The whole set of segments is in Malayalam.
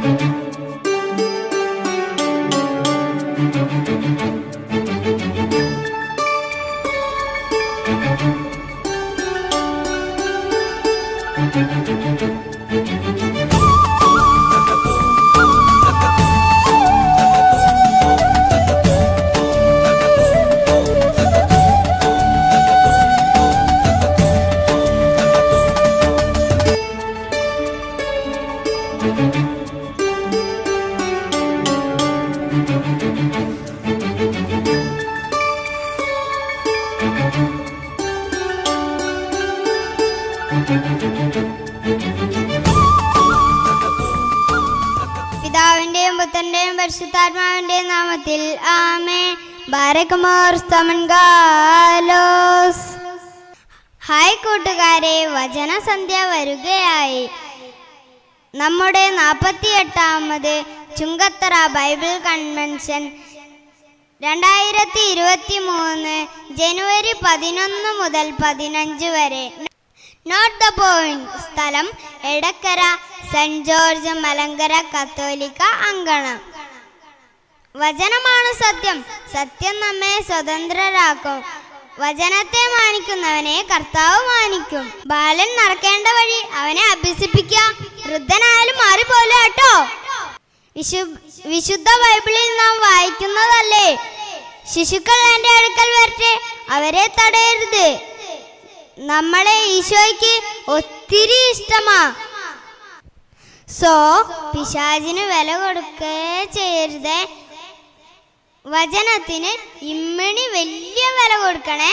പിതാവിന്റെയും പുത്രന്റെയും പരിശുദ്ധാത്മാവിന്റെയും നാമത്തിൽ ആമേ ബാരകുമാർ സ്തമൻകാലോസ് ഹായ് കൂട്ടുകാരെ വചനസന്ധ്യ വരുകയായി നമ്മുടെ നാൽപ്പത്തി എട്ടാമത് ചുങ്കത്തറ ബൈബിൾ കൺവെൻഷൻ രണ്ടായിരത്തി ഇരുപത്തി മൂന്ന് ജനുവരി പതിനൊന്ന് മുതൽ പതിനഞ്ച് വരെ നോട്ട് ദ പോയിന്റ് സ്ഥലം എടക്കര സെന്റ് ജോർജ് മലങ്കര കത്തോലിക്ക അങ്കണം വചനമാണ് സത്യം സത്യം നമ്മെ സ്വതന്ത്രരാക്കും വചനത്തെ മാനിക്കുന്നവനെ കർത്താവ് മാനിക്കും ബാലൻ നടക്കേണ്ട വഴി അവനെ അഭ്യസിപ്പിക്കുക വൃദ്ധനായാലും മാറിപ്പോലെ കേട്ടോ വിശു വിശുദ്ധ ബൈബിളിൽ നാം വായിക്കുന്നതല്ലേ ശിശുക്കൾ എൻ്റെ അടുക്കൽ വരട്ടെ അവരെ തടയരുത് നമ്മളെ ഈശോയ്ക്ക് ഒത്തിരി ഇഷ്ടമാ സോ പിശാചിന് വില കൊടുക്കേ ചെയ്യരുതേ വചനത്തിന് ഇമ്മിണി വലിയ വില കൊടുക്കണേ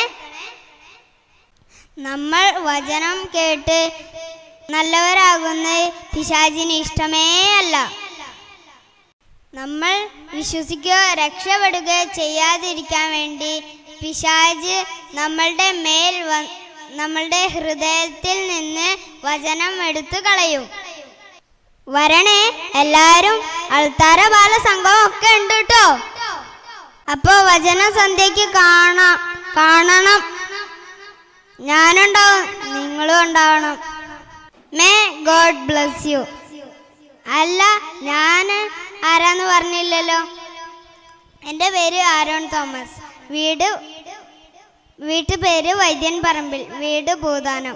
നമ്മൾ വചനം കേട്ട് നല്ലവരാകുന്നത് പിശാചിന് ഇഷ്ടമേ അല്ല നമ്മൾ വിശ്വസിക്കുകയോ രക്ഷപ്പെടുകയോ ചെയ്യാതിരിക്കാൻ വേണ്ടി പിശാജ് നമ്മളുടെ മേൽ വ- നമ്മളുടെ ഹൃദയത്തിൽ നിന്ന് വചനം എടുത്തു കളയും വരണേ എല്ലാരും അൾത്താര ബാല സംഘം ഒക്കെ ഉണ്ട് കേട്ടോ അപ്പോ വചന സന്ധ്യക്ക് കാണാം കാണണം ഞാനുണ്ടാവും നിങ്ങളും ഉണ്ടാവണം മേ ഗോഡ് ബ്ലസ് യു അല്ല ഞാൻ ആരാന്ന് പറഞ്ഞില്ലല്ലോ എൻ്റെ പേര് ആരോൺ തോമസ് വീട് വീട്ടു പേര് വൈദ്യൻ പറമ്പിൽ വീട് ഭൂതാനം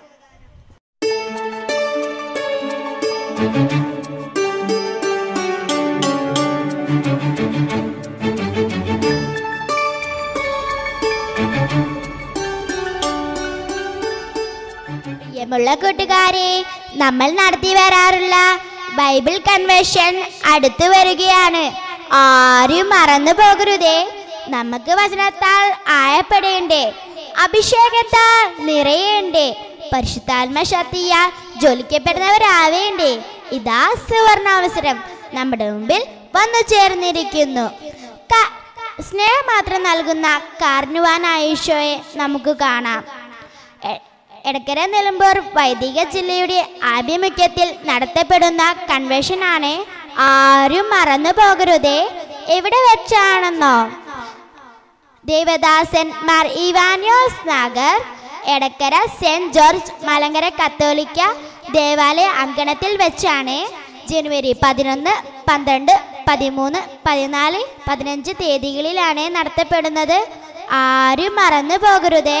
പ്രിയമുള്ള കൂട്ടുകാരെ നമ്മൾ നടത്തി വരാറുള്ള ബൈബിൾ കൺവെൻഷൻ അടുത്തു വരികയാണ് ആരും മറന്നു പോകരുതേ നമുക്ക് വചനത്താൽ ആയപ്പെടേണ്ടേ അഭിഷേകത്താൽ നിറയേണ്ടേ പരിശുദ്ധാത്മ ശക്തിയാൽ ജ്വലിക്കപ്പെടുന്നവരാവേണ്ടേ ഇതാ സുവർണാവസരം നമ്മുടെ മുമ്പിൽ വന്നു ചേർന്നിരിക്കുന്നു ക- സ്നേഹമാത്രം നൽകുന്ന കാർണുവാനായ ഈശോയെ നമുക്ക് കാണാം എ- എടക്കര നിലമ്പൂർ വൈദിക ജില്ലയുടെ ആഭിമുഖ്യത്തിൽ നടത്തപ്പെടുന്ന കൺവെൻഷനാണ് ആരും മറന്നു പോകരുതേ എവിടെ വെച്ചാണെന്നോ ദേവദാസൻ മാർ ഇവാനിയോസ് നഗർ എടക്കര സെന്റ് ജോർജ് മലങ്കര കത്തോലിക്ക ദേവാലയ അങ്കണത്തിൽ വെച്ചാണ് ജനുവരി പതിനൊന്ന് പന്ത്രണ്ട് പതിമൂന്ന് പതിനാല് പതിനഞ്ച് തീയതികളിലാണ് നടത്തപ്പെടുന്നത് ആരും മറന്നു പോകരുതേ